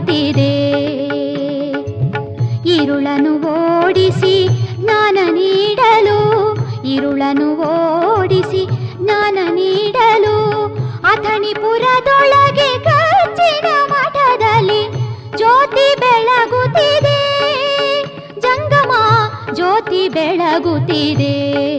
ಬೆಳಗುತ್ತಿದೆ ഇരുളನು ಓಡಿಸಿ ಜ್ಞಾನ ನೀಡಲು ഇരുಳನು ಓಡಿಸಿ ಜ್ಞಾನ ನೀಡಲು ಅಥಣಿಪುರದೊಳಗೆ ಕಚ್ಚಿನ ಮಠದಲ್ಲಿ ಜ್ಯೋತಿ ಬೆಳಗುತ್ತಿದೆ ಜಂಗಮ ಜ್ಯೋತಿ ಬೆಳಗುತ್ತಿದೆ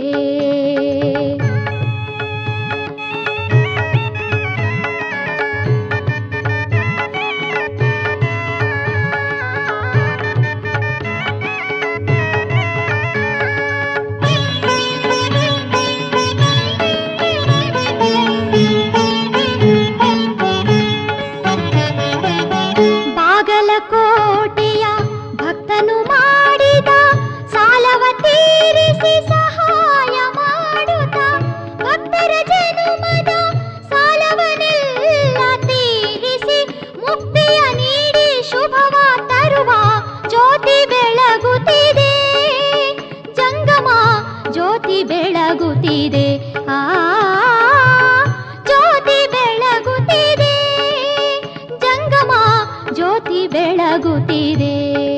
ಬಾಗಲಕೋಟೆಯ ಭಕ್ತನು ಮಾಡಿದ ಸಾಲವ ತೀರಿಸಿ ಸಹಾಯ ಮಾಡುತ್ತ ಭಕ್ತರ ಜನುಮದ ಸಾಲವನ್ನೆಲ್ಲ ತೀರಿಸಿ ಮುಕ್ತಿಯ ನೀಡಿ ಶುಭವ ತರುವ ಜ್ಯೋತಿ ಬೆಳಗುತ್ತಿದೆ ಜಂಗಮ ಜ್ಯೋತಿ ಬೆಳಗುತ್ತಿದೆ ಆ ಜ್ಯೋತಿ ಬೆಳಗುತ್ತಿದೆ ಜಂಗಮ ಜ್ಯೋತಿ ಬೆಳಗುತ್ತಿದೆ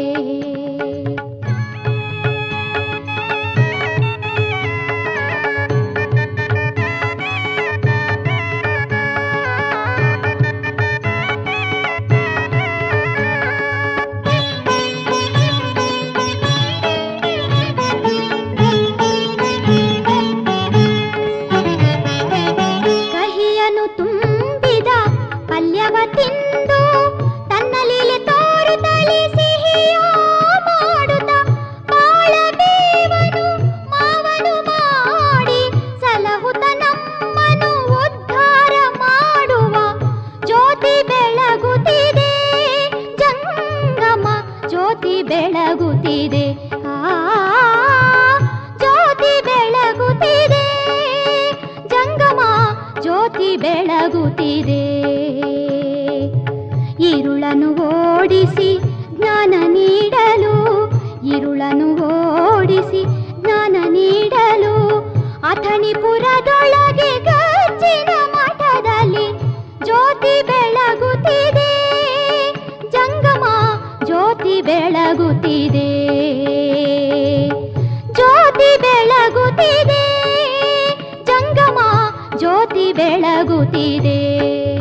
ಕಹಿಯನು ತುಂಬಿದ ಪಲ್ಯವ ತಿಂದು ತನ್ನ ಲೀಲೆ ತೋರುತ್ತಲೇ ಸಿಹಿಯ ಮಾಡುತ್ತ ಬಾಳಬೇವನು ಮಾವನು ಮಾಡಿ ಸಲಹುತ ನಮ್ಮನು ಉದ್ಧಾರ ಮಾಡುವ ಜ್ಯೋತಿ ಬೆಳಗುತ್ತಿದೆ ಜಂಗಮ ಜ್ಯೋತಿ ಬೆಳಗುತ್ತಿದೆ ಆ ಜ್ಯೋತಿ ಬೆಳಗುತ್ತಿದೆ ಜಂಗಮ ಜ್ಯೋತಿ ಬೆಳಗುತ್ತಿದೆ ഇരുಳನು ಓಡಿಸಿ ಜ್ಞಾನ ನೀಡಲು ഇരുಳನು ಓಡಿಸಿ ಜ್ಞಾನ ನೀಡಲು ಅಥಣಿಪುರದೊಳಗೆ ಗಚ್ಚಿನ ಮಠದಲ್ಲಿ ಜ್ಯೋತಿ ಬೆಳಗುತ್ತಿದೆ ಜಂಗಮ ಜ್ಯೋತಿ ಬೆಳಗುತ್ತಿದೆ ಜ್ಯೋತಿ ಬೆಳಗುತ್ತಿದೆ ಜಂಗಮ ಜ್ಯೋತಿ ಬೆಳಗುತ್ತಿದೆ